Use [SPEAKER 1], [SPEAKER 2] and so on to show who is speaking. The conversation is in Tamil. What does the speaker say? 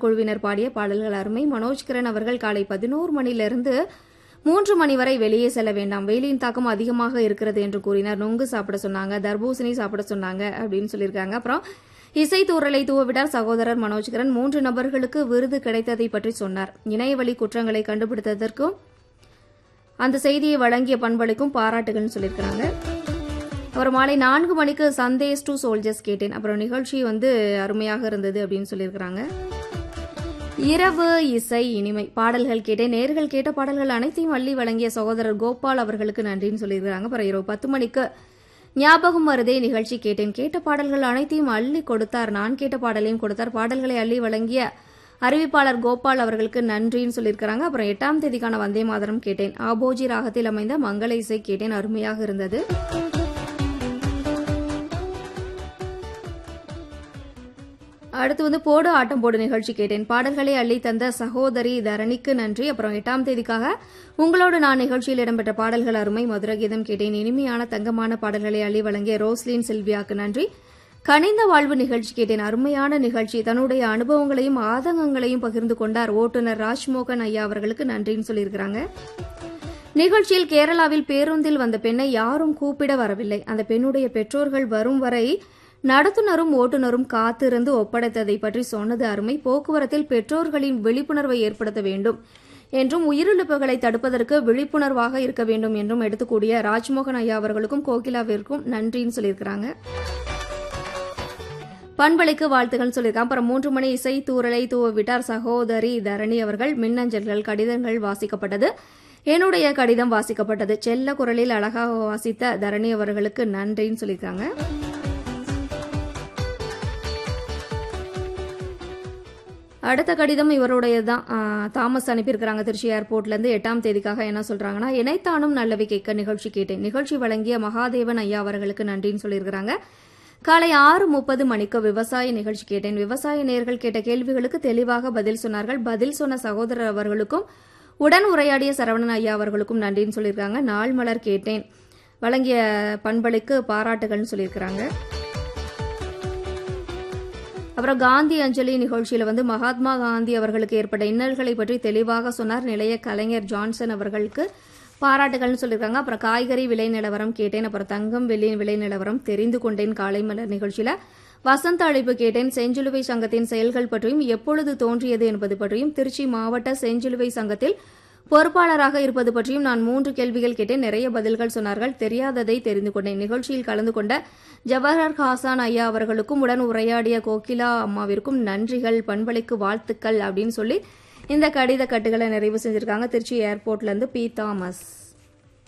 [SPEAKER 1] குழுவினர் பாடிய பாடல்கள் அருமை மனோஜ் கிரண் அவர்கள் காலை பதினோரு மணியிலிருந்து மூன்று மணி வரை வெளியே செல்ல வேண்டாம் வெயிலின் தாக்கம் அதிகமாக இருக்கிறது என்று கூறினார் நொங்கு சாப்பிட சொன்னாங்க தர்பூசணி சாப்பிட சொன்னாங்க அப்படின்னு சொல்லியிருக்காங்க அப்புறம் இசை தூரலை தூவவிட்டார் சகோதரர் மனோஜ்கரன் மூன்று நபர்களுக்கு விருது கிடைத்ததை பற்றி சொன்னார் இணையவழி குற்றங்களை கண்டுபிடித்ததற்கும் அந்த செய்தியை வழங்கிய பண்பளிக்கும் பாராட்டுகள்னு சொல்லியிருக்கிறாங்க அப்புறம் மாலை நான்கு மணிக்கு சந்தேஸ் டு சோல்ஜர்ஸ் கேட்டேன் அப்புறம் நிகழ்ச்சி வந்து அருமையாக இருந்தது அப்படின்னு சொல்லியிருக்கிறாங்க இரவு இசை இனிமை பாடல்கள் கேட்டேன் நேர்கள் கேட்ட பாடல்கள் அனைத்தையும் அள்ளி வழங்கிய சகோதரர் கோபால் அவர்களுக்கு நன்றின்னு சொல்லியிருக்கிறாங்க அப்புறம் இரவு பத்து மணிக்கு ஞாபகம் வருதே நிகழ்ச்சி கேட்டேன் கேட்ட பாடல்கள் அனைத்தையும் அள்ளி கொடுத்தார் நான் கேட்ட பாடலையும் கொடுத்தார் பாடல்களை அள்ளி வழங்கிய அறிவிப்பாளர் கோபால் அவர்களுக்கு நன்றின்னு சொல்லியிருக்கிறாங்க அப்புறம் எட்டாம் தேதிக்கான வந்தே மாதரம் கேட்டேன் ஆபோஜி ராகத்தில் அமைந்த மங்கள இசை கேட்டேன் அருமையாக இருந்தது அடுத்து வந்து போடு ஆட்டம் போடு நிகழ்ச்சி கேட்டேன் பாடல்களை அள்ளி தந்த சகோதரி தரணிக்கு நன்றி அப்புறம் எட்டாம் தேதிக்காக உங்களோடு நான் நிகழ்ச்சியில் இடம்பெற்ற பாடல்கள் அருமை மதுரகீதம் கேட்டேன் இனிமையான தங்கமான பாடல்களை அள்ளி வழங்கிய ரோஸ்லின் சில்வியாக்கு நன்றி கனிந்த வாழ்வு நிகழ்ச்சி கேட்டேன் அருமையான நிகழ்ச்சி தன்னுடைய அனுபவங்களையும் ஆதங்கங்களையும் பகிர்ந்து கொண்டார் ஓட்டுநர் ராஜ்மோகன் ஐயா அவர்களுக்கு நன்றின்னு சொல்லியிருக்கிறாங்க நிகழ்ச்சியில் கேரளாவில் பேருந்தில் வந்த பெண்ணை யாரும் கூப்பிட வரவில்லை அந்த பெண்ணுடைய பெற்றோர்கள் வரும் வரை நடத்துனரும் ஓட்டுநரும் காத்திருந்து ஒப்படைத்ததை பற்றி சொன்னது அருமை போக்குவரத்தில் பெற்றோர்களின் விழிப்புணர்வை ஏற்படுத்த வேண்டும் என்றும் உயிரிழப்புகளை தடுப்பதற்கு விழிப்புணர்வாக இருக்க வேண்டும் என்றும் எடுத்துக்கூடிய ராஜ்மோகன் ஐயா அவர்களுக்கும் கோகிலாவிற்கும் நன்றின்னு சொல்லியிருக்கிறாங்க பண்பலைக்கு வாழ்த்துகள் சொல்லியிருக்காங்க அப்புறம் மூன்று மணி இசை தூரலை தூவ விட்டார் சகோதரி தரணி அவர்கள் மின்னஞ்சல்கள் கடிதங்கள் வாசிக்கப்பட்டது என்னுடைய கடிதம் வாசிக்கப்பட்டது செல்ல குரலில் அழகாக வாசித்த தரணி அவர்களுக்கு நன்றின்னு சொல்லியிருக்காங்க அடுத்த கடிதம் இவருடையதான் தாமஸ் அனுப்பியிருக்கிறாங்க திருச்சி ஏர்போர்ட்லேருந்து எட்டாம் தேதிக்காக என்ன சொல்றாங்கன்னா இணைத்தானும் நல்லவை கேட்க நிகழ்ச்சி கேட்டேன் நிகழ்ச்சி வழங்கிய மகாதேவன் ஐயா அவர்களுக்கு நன்றின்னு சொல்லியிருக்கிறாங்க காலை ஆறு முப்பது மணிக்கு விவசாய நிகழ்ச்சி கேட்டேன் விவசாய நேர்கள் கேட்ட கேள்விகளுக்கு தெளிவாக பதில் சொன்னார்கள் பதில் சொன்ன சகோதரர் அவர்களுக்கும் உடன் உரையாடிய சரவணன் ஐயா அவர்களுக்கும் நன்றின்னு சொல்லியிருக்காங்க நாள் மலர் கேட்டேன் வழங்கிய பண்பளிக்கு பாராட்டுகள்னு சொல்லியிருக்கிறாங்க அப்புறம் காந்தி அஞ்சலி நிகழ்ச்சியில் வந்து மகாத்மா காந்தி அவர்களுக்கு ஏற்பட்ட இன்னல்களை பற்றி தெளிவாக சொன்னார் நிலைய கலைஞர் ஜான்சன் அவர்களுக்கு பாராட்டுகள்னு சொல்லியிருக்காங்க அப்புறம் காய்கறி விலை நிலவரம் கேட்டேன் அப்புறம் தங்கம் வெள்ளி விலை நிலவரம் தெரிந்து கொண்டேன் காலை மலர் நிகழ்ச்சியில வசந்த அழைப்பு கேட்டேன் செஞ்சிலுவை சங்கத்தின் செயல்கள் பற்றியும் எப்பொழுது தோன்றியது என்பது பற்றியும் திருச்சி மாவட்ட செஞ்சிலுவை சங்கத்தில் பொறுப்பாளராக இருப்பது பற்றியும் நான் மூன்று கேள்விகள் கேட்டேன் நிறைய பதில்கள் சொன்னார்கள் தெரியாததை தெரிந்து கொண்டேன் நிகழ்ச்சியில் கலந்து கொண்ட ஜவஹர் ஹாசான் ஐயா அவர்களுக்கும் உடன் உரையாடிய கோகிலா அம்மாவிற்கும் நன்றிகள் பண்பளிக்கு வாழ்த்துக்கள் அப்படின்னு சொல்லி இந்த கடித கட்டுகளை நிறைவு செஞ்சிருக்காங்க திருச்சி ஏர்போர்ட்ல இருந்து பி தாமஸ்